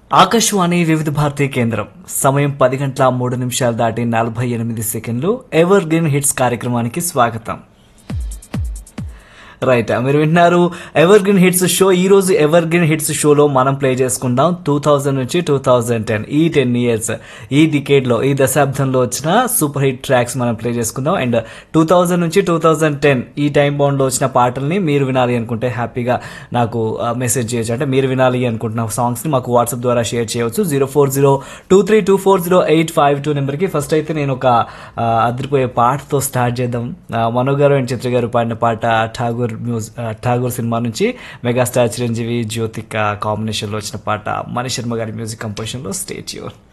ఆకాశవాణి వివిధ భారతీ కేంద్రం సమయం పది గంటల మూడు నిమిషాలు దాటి నలభై ఎనిమిది సెకండ్లు ఎవర్ గ్రీన్ హిట్స్ కార్యక్రమానికి స్వాగతం రైట్ మీరు వింటున్నారు ఎవర్ గ్రీన్ హిట్స్ షో ఈ రోజు ఎవర్ గ్రీన్ హిట్స్ షోలో మనం ప్లే చేసుకుందాం టూ థౌజండ్ నుంచి టూ థౌజండ్ టెన్ ఈ టెన్ ఇయర్స్ ఈ డికేడ్ లో ఈ దశాబ్దంలో వచ్చిన సూపర్ హిట్ ట్రాక్స్ మనం ప్లే చేసుకుందాం అండ్ టూ థౌజండ్ నుంచి టూ థౌజండ్ టెన్ ఈ టైం బౌండ్ లో వచ్చిన పాటల్ని మీరు వినాలి అనుకుంటే హ్యాపీగా నాకు మెసేజ్ చేయొచ్చు అంటే మీరు వినాలి అనుకుంటున్న సాంగ్స్ ని మాకు వాట్సాప్ ద్వారా షేర్ చేయవచ్చు zero four zero two three two four zero eight five two నెంబర్కి ఫస్ట్ అయితే నేను ఒక ఆ, అదిరిపోయే పాటతో స్టార్ట్ చేద్దాం ఆ, మనో గారు అండ్ చిత్ర గారు పాడిన పాట ఠాగూర్ మ్యూజ్ ఆ, ఠాగూర్ సినిమా నుంచి మెగాస్టార్ చిరంజీవి జ్యోతిక కాంబినేషన్లో వచ్చిన పాట మణి శర్మ గారి మ్యూజిక్ కంపోజిషన్లో స్టేట్ యూర్